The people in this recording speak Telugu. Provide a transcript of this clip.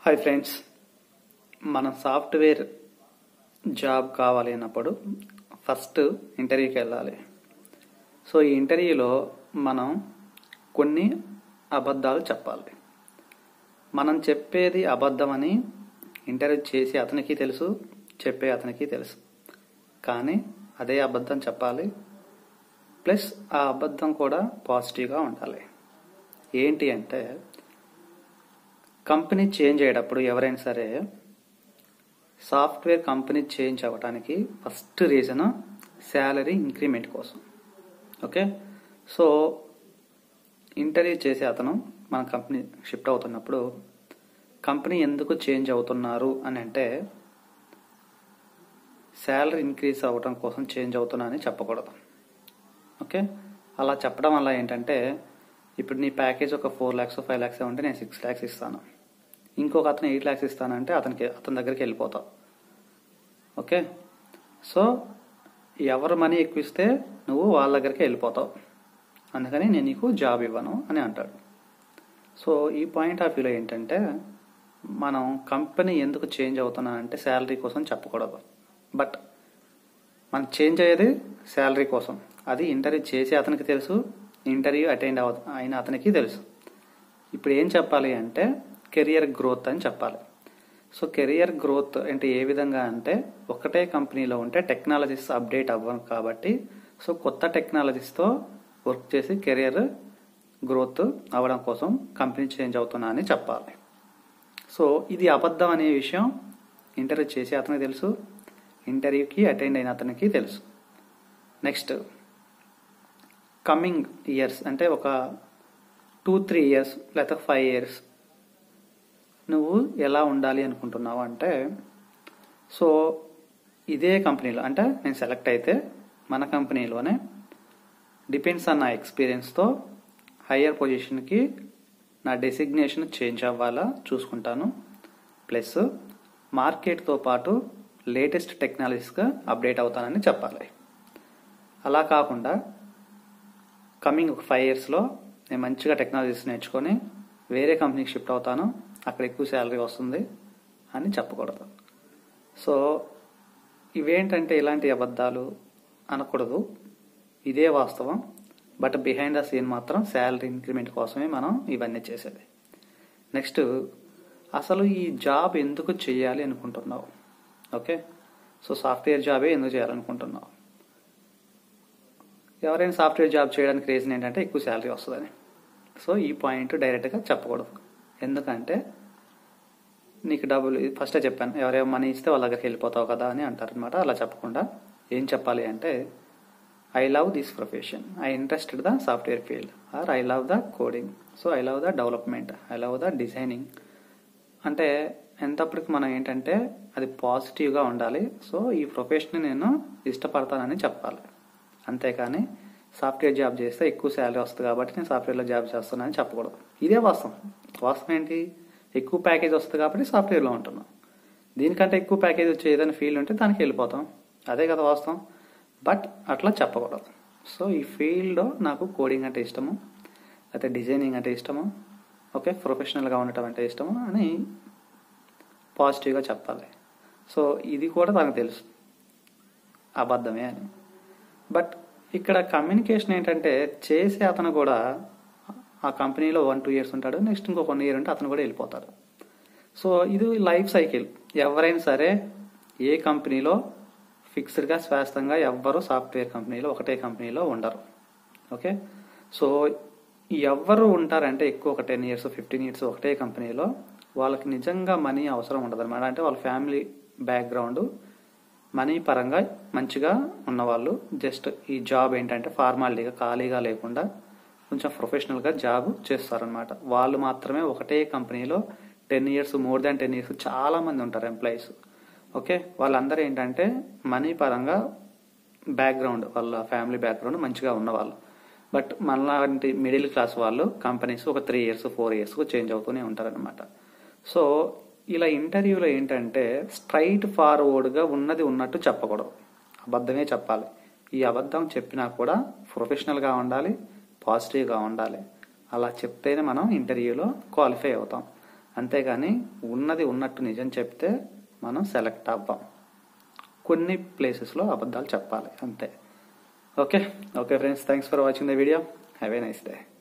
హాయ్ ఫ్రెండ్స్ మన సాఫ్ట్వేర్ జాబ్ కావాలి అన్నప్పుడు ఫస్ట్ ఇంటర్వ్యూకి వెళ్ళాలి సో ఈ ఇంటర్వ్యూలో మనం కొన్ని అబద్ధాలు చెప్పాలి మనం చెప్పేది అబద్ధమని ఇంటర్వ్యూ చేసి అతనికి తెలుసు చెప్పే అతనికి తెలుసు కానీ అదే అబద్ధం చెప్పాలి ప్లస్ ఆ అబద్ధం కూడా పాజిటివ్గా ఉండాలి ఏంటి అంటే కంపెనీ చేంజ్ అయ్యేటప్పుడు ఎవరైనా సరే సాఫ్ట్వేర్ కంపెనీ చేంజ్ అవ్వడానికి ఫస్ట్ రీజన్ శాలరీ ఇంక్రిమెంట్ కోసం ఓకే సో ఇంటర్వ్యూ చేసే అతను మన కంపెనీ షిఫ్ట్ అవుతున్నప్పుడు కంపెనీ ఎందుకు చేంజ్ అవుతున్నారు అని అంటే శాలరీ ఇంక్రీజ్ అవ్వడం కోసం చేంజ్ అవుతున్నా అని చెప్పకూడదు ఓకే అలా చెప్పడం వల్ల ఏంటంటే ఇప్పుడు నీ ప్యాకేజ్ ఒక ఫోర్ ల్యాక్స్ ఫైవ్ ల్యాక్స్ ఉంటే నేను సిక్స్ ల్యాక్స్ ఇస్తాను ఇంకొక అతను ఎయిట్ ల్యాక్స్ ఇస్తానంటే అతనికి అతని దగ్గరికి వెళ్ళిపోతావు ఓకే సో ఎవరు మనీ ఎక్కువ ఇస్తే నువ్వు వాళ్ళ దగ్గరికి వెళ్ళిపోతావు అందుకని నేను నీకు జాబ్ ఇవ్వను అని అంటాడు సో ఈ పాయింట్ ఆఫ్ వ్యూలో ఏంటంటే మనం కంపెనీ ఎందుకు చేంజ్ అవుతున్నా అంటే శాలరీ కోసం చెప్పకూడదు బట్ మనం చేంజ్ అయ్యేది శాలరీ కోసం అది ఇంటర్వ్యూ చేసి అతనికి తెలుసు ఇంటర్వ్యూ అటెండ్ అవ అయిన అతనికి తెలుసు ఇప్పుడు ఏం చెప్పాలి అంటే కెరియర్ గ్రోత్ అని చెప్పాలి సో కెరియర్ గ్రోత్ అంటే ఏ విధంగా అంటే ఒకటే కంపెనీలో ఉంటే టెక్నాలజీస్ అప్డేట్ అవ్వను కాబట్టి సో కొత్త టెక్నాలజీస్తో వర్క్ చేసి కెరియర్ గ్రోత్ అవ్వడం కోసం కంపెనీ చేంజ్ అవుతున్నా అని చెప్పాలి సో ఇది అబద్ధం అనే విషయం ఇంటర్వ్యూ చేసి అతనికి తెలుసు ఇంటర్వ్యూకి అటెండ్ అయిన అతనికి తెలుసు నెక్స్ట్ కమింగ్ ఇయర్స్ అంటే ఒక టూ త్రీ ఇయర్స్ లేకపోతే ఫైవ్ ఇయర్స్ నువ్వు ఎలా ఉండాలి అనుకుంటున్నావు అంటే సో ఇదే కంపెనీలో అంటే నేను సెలెక్ట్ అయితే మన కంపెనీలోనే డిపెండ్స్ ఆన్ నా ఎక్స్పీరియన్స్తో హయ్యర్ పొజిషన్కి నా డెసిగ్నేషన్ చేంజ్ అవ్వాలా చూసుకుంటాను ప్లస్ మార్కెట్తో పాటు లేటెస్ట్ టెక్నాలజీస్గా అప్డేట్ అవుతానని చెప్పాలి అలా కాకుండా కమింగ్ ఒక ఫైవ్ ఇయర్స్లో నేను మంచిగా టెక్నాలజీస్ నేర్చుకొని వేరే కంపెనీకి షిఫ్ట్ అవుతాను అక్కడ ఎక్కువ శాలరీ వస్తుంది అని చెప్పకూడదు సో ఇవేంటంటే ఇలాంటి అబద్ధాలు అనకూడదు ఇదే వాస్తవం బట్ బిహైండ్ ద సీన్ మాత్రం శాలరీ ఇంక్రిమెంట్ కోసమే మనం ఇవన్నీ చేసేది నెక్స్ట్ అసలు ఈ జాబ్ ఎందుకు చేయాలి అనుకుంటున్నావు ఓకే సో సాఫ్ట్వేర్ జాబే ఎందుకు చేయాలనుకుంటున్నావు ఎవరైనా సాఫ్ట్వేర్ జాబ్ చేయడానికి రీజన్ ఏంటంటే ఎక్కువ శాలరీ వస్తుందని సో ఈ పాయింట్ డైరెక్ట్గా చెప్పకూడదు ఎందుకంటే నీకు డబ్బులు ఫస్టే చెప్పాను ఎవరేమో మనీ ఇస్తే వాళ్ళ దగ్గరికి వెళ్ళిపోతావు కదా అని అంటారనమాట అలా చెప్పకుండా ఏం చెప్పాలి అంటే I love this profession I interested the software field or I love the coding so I love the development I love the designing అంటే ఎంతప్పటికి మనం ఏంటంటే అది పాజిటివ్గా ఉండాలి సో ఈ ప్రొఫెషన్ నేను ఇష్టపడతానని చెప్పాలి అంతేకాని సాఫ్ట్వేర్ జాబ్ చేస్తే ఎక్కువ శాలరీ వస్తుంది కాబట్టి నేను సాఫ్ట్వేర్లో జాబ్ చేస్తున్నానని చెప్పకూడదు ఇదే వాస్తవం వాస్తవం ఏంటి ఎక్కువ ప్యాకేజ్ వస్తుంది కాబట్టి సాఫ్ట్వేర్లో ఉంటున్నాం దీనికంటే ఎక్కువ ప్యాకేజ్ వచ్చే ఏదైనా ఫీల్డ్ ఉంటే దానికి వెళ్ళిపోతాం అదే కదా వాస్తవం బట్ అట్లా చెప్పకూడదు సో ఈ ఫీల్డ్లో నాకు కోడింగ్ అంటే ఇష్టము అయితే డిజైనింగ్ అంటే ఇష్టము ఓకే ప్రొఫెషనల్గా ఉండటం అంటే ఇష్టము అని పాజిటివ్గా చెప్పాలి సో ఇది కూడా తనకు తెలుసు అబద్ధమే అని బట్ ఇక్కడ కమ్యూనికేషన్ ఏంటంటే చేసే అతను కూడా ఆ కంపెనీలో వన్ టూ ఇయర్స్ ఉంటాడు నెక్స్ట్ ఇంకో వన్ ఇయర్ ఉంటే అతను కూడా వెళ్ళిపోతాడు సో ఇది లైఫ్ సైకిల్ ఎవరైనా సరే ఏ కంపెనీలో ఫిక్స్డ్గా శాశ్వతంగా ఎవ్వరు సాఫ్ట్వేర్ కంపెనీలో ఒకటే కంపెనీలో ఉండరు ఓకే సో ఎవరు ఉంటారంటే ఎక్కువ ఒక టెన్ ఇయర్స్ ఫిఫ్టీన్ ఇయర్స్ ఒకటే కంపెనీలో వాళ్ళకి నిజంగా మనీ అవసరం ఉండదు అనమాట అంటే వాళ్ళ ఫ్యామిలీ బ్యాక్గ్రౌండ్ మనీ పరంగా మంచిగా ఉన్నవాళ్ళు జస్ట్ ఈ జాబ్ ఏంటంటే ఫార్మాలిటీగా ఖాళీగా లేకుండా కొంచెం ప్రొఫెషనల్గా జాబ్ చేస్తారనమాట వాళ్ళు మాత్రమే ఒకటే కంపెనీలో ten years more than ten years చాలా మంది ఉంటారు ఎంప్లాయీస్ ఓకే వాళ్ళందరూ ఏంటంటే మనీ పరంగా బ్యాక్గ్రౌండ్ వాళ్ళ ఫ్యామిలీ బ్యాక్గ్రౌండ్ మంచిగా ఉన్నవాళ్ళు బట్ మనలాంటి మిడిల్ క్లాస్ వాళ్ళు కంపెనీస్ ఒక three years four years change అవుతూనే ఉంటారనమాట సో ఇలా ఇంటర్వ్యూలో ఏంటంటే స్ట్రైట్ ఫార్వర్డ్గా ఉన్నది ఉన్నట్టు చెప్పకూడదు అబద్ధమే చెప్పాలి ఈ అబద్ధం చెప్పినా కూడా ప్రొఫెషనల్గా ఉండాలి పాజిటివ్గా ఉండాలి అలా చెప్తేనే మనం ఇంటర్వ్యూలో క్వాలిఫై అవుతాం అంతేగాని ఉన్నది ఉన్నట్టు నిజం చెప్తే మనం సెలెక్ట్ అవ్వం కొన్ని ప్లేసెస్లో అబద్ధాలు చెప్పాలి అంతే okay okay friends thanks for watching the video have a nice day